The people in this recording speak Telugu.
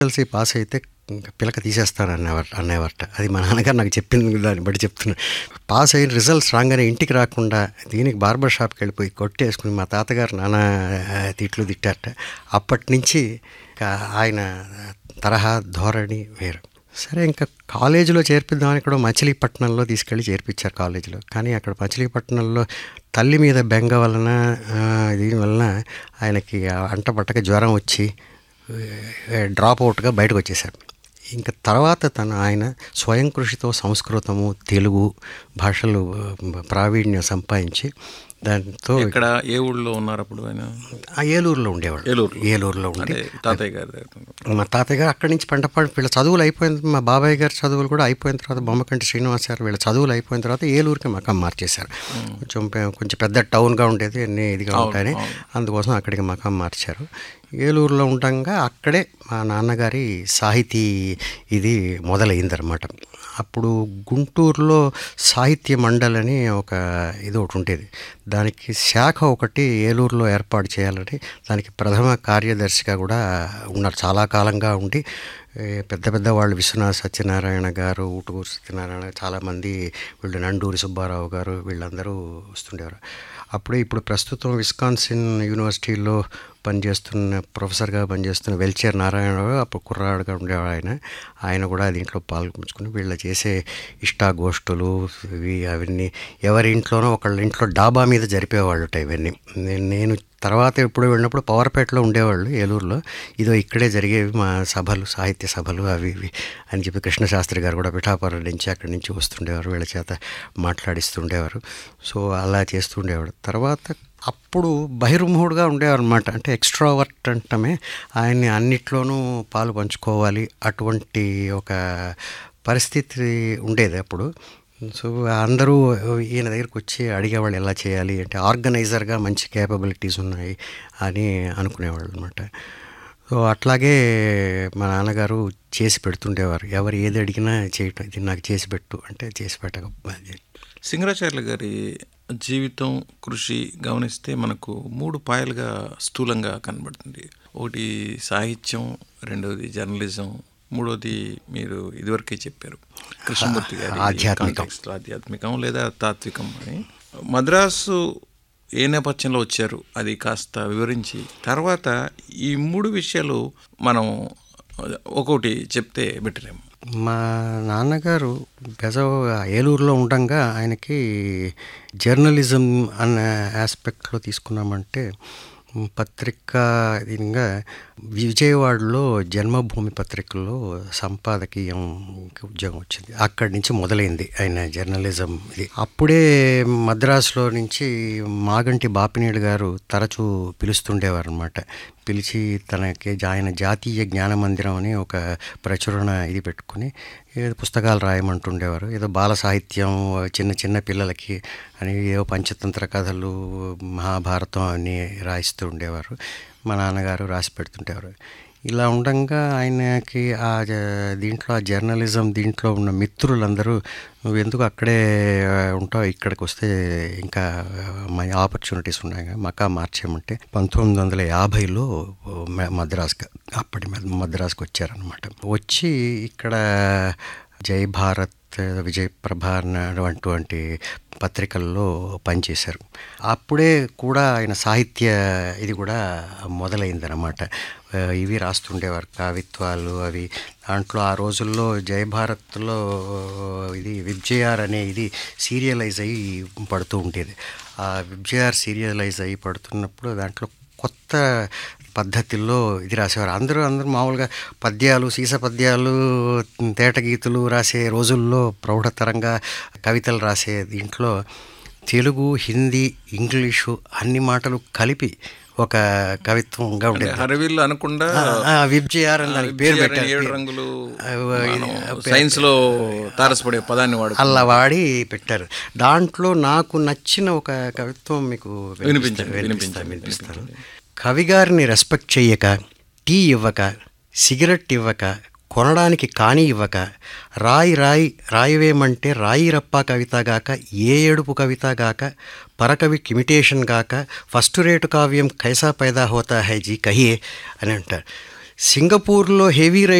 ఎస్ఎల్సి పాస్ అయితే ఇంకా పిలక తీసేస్తాను అనేవారు అనేవారట అది మా నాన్నగారు నాకు చెప్పింది దాన్ని బట్టి చెప్తున్నా పాస్ అయిన రిజల్ట్స్ రాగానే ఇంటికి రాకుండా దీనికి బార్బర్ షాప్కి వెళ్ళిపోయి కొట్టేసుకుని మా తాతగారు నానా తిట్లు తిట్టారట అప్పటి నుంచి ఇంకా ఆయన తరహా ధోరణి వేరు సరే ఇంకా కాలేజీలో చేర్పిద్దామని కూడా మచిలీపట్నంలో తీసుకెళ్ళి చేర్పించారు కాలేజీలో కానీ అక్కడ మచిలీపట్నంలో తల్లి మీద బెంగ వలన ఆ, దీని వలన ఆయనకి అంట పట్టక జ్వరం వచ్చి డ్రాప్ అవుట్గా బయటకు వచ్చేసారు ఇంకా తర్వాత తను ఆయన స్వయం కృషితో సంస్కృతము తెలుగు భాషలు ఆ, ప్రావీణ్యం సంపాదించి దాంతో ఇక్కడ ఏ ఊళ్ళో ఉన్నారు అప్పుడు ఆయన ఆ ఏలూరులో ఉండేవాడు ఏలూరులో. ఏలూరులో ఉండి అంటే తాతయ్య గారి దగ్గర మా తాతయ్య గారు అక్కడి నుంచి పంటపాడు వీళ్ళ చదువులు అయిపోయిన మా బాబాయ్ గారి చదువులు కూడా అయిపోయిన తర్వాత బొమ్మకంటి శ్రీనివాస్ గారు వీళ్ళ చదువులు అయిపోయిన తర్వాత ఏలూరుకి మకం మార్చేశారు కొంచెం పె- కొంచెం పెద్ద టౌన్గా ఉండేది అన్ని ఇదిగా ఉంటాయని అందుకోసం అక్కడికి మకం మార్చారు ఏలూరులో ఉండగా అక్కడే మా నాన్నగారి సాహితీ ఇది మొదలైందనమాట అప్పుడు గుంటూరులో సాహిత్య మండలి అని ఒక ఇది ఒకటి ఉండేది దానికి శాఖ ఒకటి ఏలూరులో ఏర్పాటు చేయాలని దానికి ప్రథమ కార్యదర్శిగా కూడా ఉన్నారు చాలా కాలంగా ఉండి ఏ, పెద్ద పెద్ద వాళ్ళు విశ్వనాథ సత్యనారాయణ గారు ఊటుకూరు సత్యనారాయణ చాలామంది వీళ్ళు నండూరి సుబ్బారావు గారు వీళ్ళందరూ వస్తుండేవారు అప్పుడే ఇప్పుడు ప్రస్తుతం విస్కాన్సిన్ యూనివర్సిటీలో పనిచేస్తున్న ప్రొఫెసర్గా పనిచేస్తున్న వెల్చేర్ నారాయణరావు అప్పుడు కుర్రాడుగా ఉండేవాడు ఆయన ఆయన కూడా దీంట్లో పాల్గొంచుకుని వీళ్ళు చేసే ఇష్టాగోష్ఠులు ఇవి అవన్నీ ఎవరి ఇంట్లోనో ఒకళ్ళ ఇంట్లో డాబా మీద జరిపేవాళ్ళట ఇవన్నీ నేను నేను తర్వాత ఎప్పుడు వెళ్ళినప్పుడు పవర్పేటలో ఉండేవాళ్ళు ఏలూరులో ఇదో ఇక్కడే జరిగేవి మా సభలు సాహిత్య సభలు అవి ఇవి అని చెప్పి కృష్ణశాస్త్రి గారు కూడా పిఠాపురం నుంచి అక్కడి నుంచి వస్తుండేవారు వీళ్ళ చేత మాట్లాడిస్తుండేవారు సో అలా చేస్తుండేవాడు తర్వాత అప్పుడు బహిర్ముఖుడుగా ఉండేవారు అనమాట అంటే ఎక్స్ట్రావర్ట్ అంటమే ఆయన్ని అన్నిట్లోనూ పాలు పంచుకోవాలి అటువంటి ఒక పరిస్థితి ఉండేది అప్పుడు సో అందరూ ఈయన దగ్గరికి వచ్చి అడిగేవాళ్ళు ఎలా చేయాలి అంటే ఆర్గనైజర్గా మంచి కేపబిలిటీస్ ఉన్నాయి అని అనుకునేవాళ్ళు అనమాట సో అట్లాగే మా నాన్నగారు చేసి పెడుతుండేవారు ఎవరు ఏది అడిగినా చేయటం ఇది నాకు చేసి పెట్టు అంటే చేసి పెట్టక సింగరాచార్యుల గారి జీవితం కృషి గమనిస్తే మనకు మూడు పాయలుగా స్థూలంగా కనబడుతుంది ఒకటి సాహిత్యం రెండవది జర్నలిజం మూడోది మీరు ఇదివరకే చెప్పారు కృష్ణమూర్తి గారి ఆధ్యాత్మికం. context లో ఆధ్యాత్మికం లేదా తాత్వికం అని మద్రాసు ఏ నేపథ్యంలో వచ్చారు అది కాస్త వివరించి తర్వాత ఈ మూడు విషయాలు మనం ఒక్కొక్కటి చెప్తే బెటరేమో మా నాన్నగారు బెజవ ఏలూరులో ఉండగా ఆయనకి జర్నలిజం అన్న ఆస్పెక్ట్లో తీసుకున్నామంటే మ్, పత్రికా దీనిగా విజయవాడలో జన్మభూమి పత్రికలో సంపాదకీయం ఉద్యోగం వచ్చింది అక్కడి నుంచి మొదలైంది ఆయన జర్నలిజం ఇది అప్పుడే మద్రాసులో నుంచి మాగంటి బాపినీడు గారు తరచూ పిలుస్తుండేవారు అనమాట పిలిచి తనకి జా- ఆయన జాతీయ జ్ఞాన మందిరం అని ఒక ప్రచురణ ఇది పెట్టుకుని ఏదో పుస్తకాలు రాయమంటుండేవారు ఏదో బాల సాహిత్యం చిన్న చిన్న పిల్లలకి అని ఏదో పంచతంత్ర కథలు మహాభారతం అని రాయిస్తూ ఉండేవారు మా నాన్నగారు రాసి పెడుతుండేవారు ఇలా ఉండగా ఆయనకి ఆ జ- దీంట్లో ఆ జర్నలిజం దీంట్లో ఉన్న మిత్రులందరూ నువ్వు ఎందుకు అక్కడే ఆ, ఉంటావు ఇక్కడికి వస్తే ఇంకా మంచి ఆపర్చునిటీస్ ఉన్నాయి కదా, మకా మార్చేయమంటే పంతొమ్మిది వందల యాభైలో మ- మద్రాస్కి అప్పటి మద్- మద్రాస్కి వచ్చారనమాట వచ్చి ఇక్కడ జై భారత్ విజయ్ ప్రభ అన్నటువంటి పత్రికల్లో పనిచేశారు అప్పుడే కూడా ఆయన సాహిత్య ఇది కూడా మొదలైందనమాట ఆ, ఇవి రాస్తుండేవారు కవిత్వాలు అవి దాంట్లో ఆ రోజుల్లో జయ భారత్లో ఇది విబ్జేఆర్ అనే ఇది సీరియలైజ్ అయ్యి పడుతూ ఉండేది ఆ విబ్జేఆర్ సీరియలైజ్ అయ్యి పడుతున్నప్పుడు దాంట్లో కొత్త పద్ధతుల్లో ఇది రాసేవారు అందరూ అందరూ మామూలుగా పద్యాలు సీస పద్యాలు తేట గీతులు రాసే రోజుల్లో ప్రౌఢతరంగా కవితలు రాసే దీంట్లో తెలుగు హిందీ ఇంగ్లీషు అన్ని మాటలు కలిపి ఒక కవిత్వంగా ఉండేది హరవిల్లు అనకుండా ఆ, విబ్జేఆర్ అని దానికి పేరు విబ్జిఆర్ అని పెట్టారు ఏడు రంగులు ఆ, సైన్స్ లో తారసపడే పదాన్ని వాడు అలా వాడి పెట్టారు దాంట్లో నాకు నచ్చిన ఒక కవిత్వం మీకు వినిపించండి, వినిపిస్తాను వినిపించండి, వినిపిస్తాను కవిగారిని రెస్పెక్ట్ చెయ్యక టీ ఇవ్వక సిగరెట్ ఇవ్వక కొనడానికి కాని ఇవ్వక రాయి రాయి రాయివేమంటే రాయి రప్ప కవిత గాక ఏ ఏడుపు కవిత గాక పరకవికి ఇమిటేషన్ గాక ఫస్ట్ రేటు కావ్యం కైసా పైదా హోతా హై జీ కహియే అని అంటారు సింగపూర్లో హెవీ